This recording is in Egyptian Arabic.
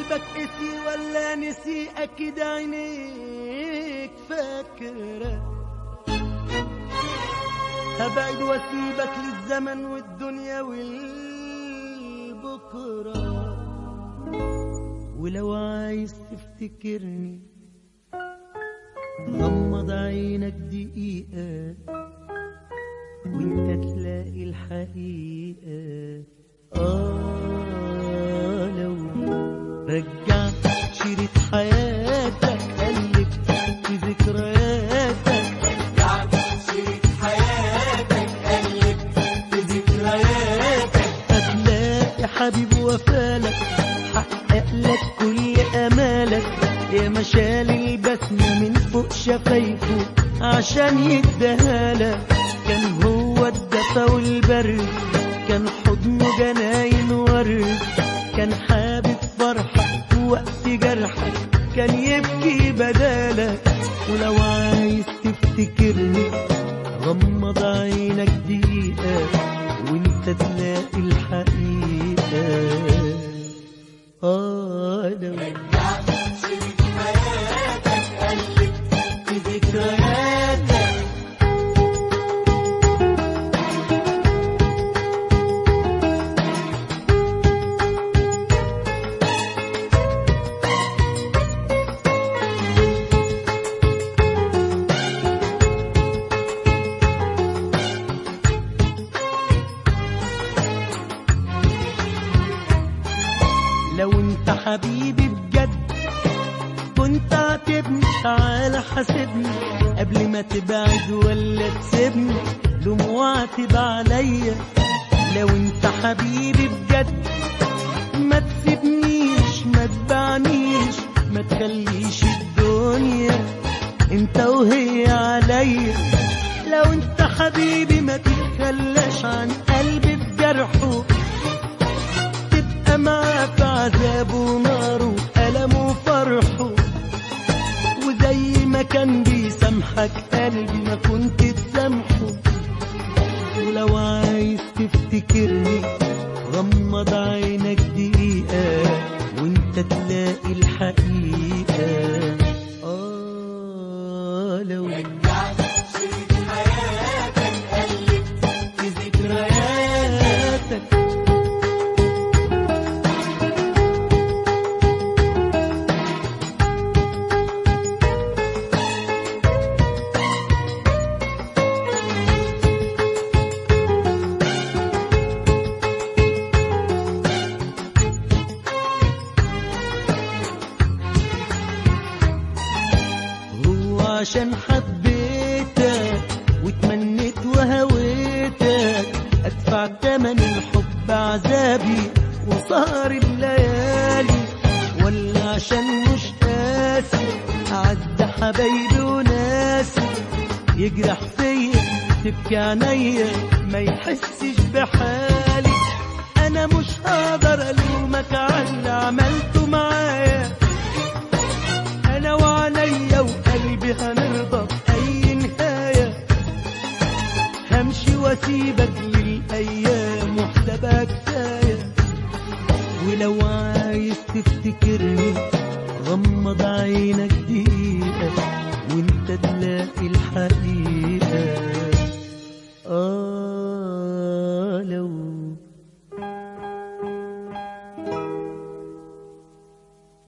قلبك قسي ولا نسي اكيد عينيك فاكره هبعد واسيبك للزمن والدنيا والبكره ولو عايز تفتكرني غمض عينك دقيقة وانت تلاقي الحقيقة آه لو رجعت شريط حياتك قلب في ذكرياتك رجعت شريط حياتك قلب في ذكرياتك هتلاقي حبيب وفالك حقق لك كل امالك يا مشال البسمة من فوق شفايفه عشان يديهالك كان هو الدفا والبرد كان حضنه جناين ورد كان حابب فرحك وقت جرحك كان يبكي بدالك ولو عايز تفتكرني غمض عينك دقيقة وانت تلاقي الحقيقة آه لو رجعت شريط حياتك قلب في ذكرياتك لو انت حبيبي بجد كنت عاتبني تعالى حاسبني قبل ما تبعد ولا تسيبني لوم واعتب عليا لو انت حبيبي بجد ما تسيبنيش ما تبعنيش ما تخليش الدنيا انت وهي عليا لو انت حبيبي ما تتخلاش عن قلبي بجرحه تبقى معاه في عذابه وناره وألمه وفرحه وزي ما كان بيسامحك قلبي ما كنت تسامحه ولو عايز تفتكرني غمض عينك دقيقة وانت تلاقي الحقيقة آه لو رجعت شريط حياتك قلب في ذكرياتك حياتك هو عشان حبيتك وتمنيت وهويتك ادفع تمن الحب عذابي وسهر الليالي ولا عشان مش قاسي اعز حبايبي وناسي يجرح فيا تبكي عينيا ما يحسش بحالي انا مش هقدر الومك على اللي عملته معايا انا وعليا وقلبي هنرضى باي نهايه همشي واسيبك للايام وحسابها كفايه ولو عايز تفتكرني غمض عينك دقيقه وانت تلاقي الحقيقه